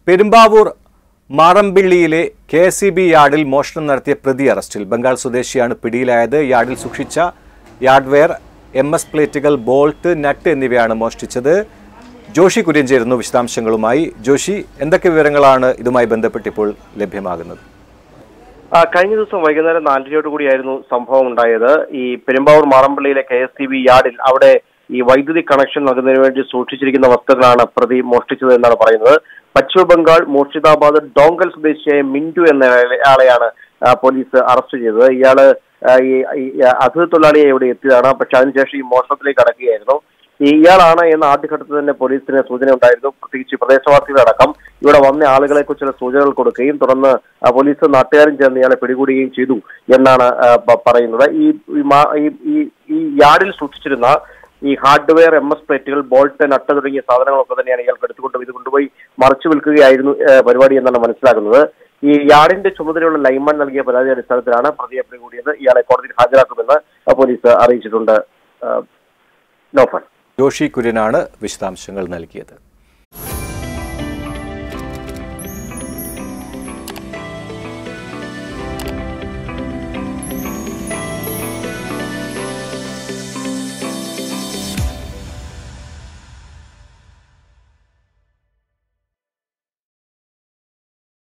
പെരുമ്പാവൂർ മാറമ്പിള്ളിയിലെ K S B യാർഡിൽ മോഷണം നടത്തിയ പ്രതി അറസ്റ്റിൽ ബംഗാൾ സ്വദേശിയാണ് പിടിയിലായത് യാർഡിൽ സൂക്ഷിച്ച യാർഡ്വെയർ എം എസ് പ്ലേറ്റുകൾ ബോൾട്ട് നട്ട് എന്നിവയാണ് മോഷ്ടിച്ചത് ജോഷി കുര്യൻ ചേരുന്നു വിശദാംശങ്ങളുമായി ജോഷി എന്തൊക്കെ വിവരങ്ങളാണ് ഇതുമായി ബന്ധപ്പെട്ട് ഇപ്പോൾ ലഭ്യമാകുന്നത് ആ, കഴിഞ്ഞ ദിവസം വൈകുന്നേരം നാലരയോട് കൂടിയായിരുന്നു സംഭവം ഉണ്ടായത് ഈ പെരുമ്പാവൂർ മാറമ്പള്ളിയിലെ കെ എസ് ടി ബി യാർഡിൽ അവിടെ ഈ വൈദ്യുതി കണക്ഷൻ നൽകുന്നതിന് വേണ്ടി സൂക്ഷിച്ചിരിക്കുന്ന വസ്തുക്കളാണ് പ്രതി മോഷ്ടിച്ചത് എന്നാണ് പറയുന്നത് പശ്ചിമ ബംഗാൾ മൂർഷിദാബാദ് ഡോങ്കൽ സ്വദേശിയായ മിന്റു എന്ന ആളെയാണ് ആ, പോലീസ് അറസ്റ്റ് ചെയ്തത് ഇയാള് ആ, ഈ ഈ അതിഥി തൊഴിലാളിയെ ഇവിടെ എത്തിയതാണ് പക്ഷെ അതിനുശേഷം ഈ മോഷണത്തിലേക്ക് കടക്കുകയായിരുന്നു ഈ ഇയാളാണ് എന്ന ആദ്യഘട്ടത്തിൽ തന്നെ പോലീസിന് സൂചന ഉണ്ടായിരുന്നു പ്രത്യേകിച്ച് ഈ പ്രദേശവാസികളടക്കം ഇവിടെ വന്ന ആളുകളെ കുറിച്ചുള്ള സൂചനകൾ കൊടുക്കുകയും തുടർന്ന് ആ, പോലീസ് നാട്ടുകാരും ചേർന്ന് ഇയാളെ പിടികൂടുകയും ചെയ്തു എന്നാണ് ആ, പ- പറയുന്നത് ഈ ഈ മാ- ഈ- ഈ- ഈ യാർഡിൽ സൂക്ഷിച്ചിരുന്ന ഈ ഹാർഡ്വെയർ എം എസ് പ്ലേറ്റുകൾ ബോൾട്ട് നട്ട് തുടങ്ങിയ സാധനങ്ങളൊക്കെ തന്നെയാണ് ഇയാൾക്ക് എടുത്തുകൊണ്ട് ഇത് കൊണ്ടുപോയി മറച്ചു വിൽക്കുകയായിരുന്നു ആ, പരിപാടി എന്നാണ് മനസ്സിലാക്കുന്നത് ഈ യാർഡിന്റെ ചുമതലയുള്ള ലൈൻമാൻ നൽകിയ പരാതി അടിസ്ഥാനത്തിലാണ് പ്രതിയെ പിടികൂടിയത് ഇയാളെ കോടതിയിൽ ഹാജരാക്കുമെന്ന് ആ, പോലീസ് അറിയിച്ചിട്ടുണ്ട് ആ, നോഫൽ ജോഷി കുര്യനാണ് വിശദാംശങ്ങൾ നൽകിയത്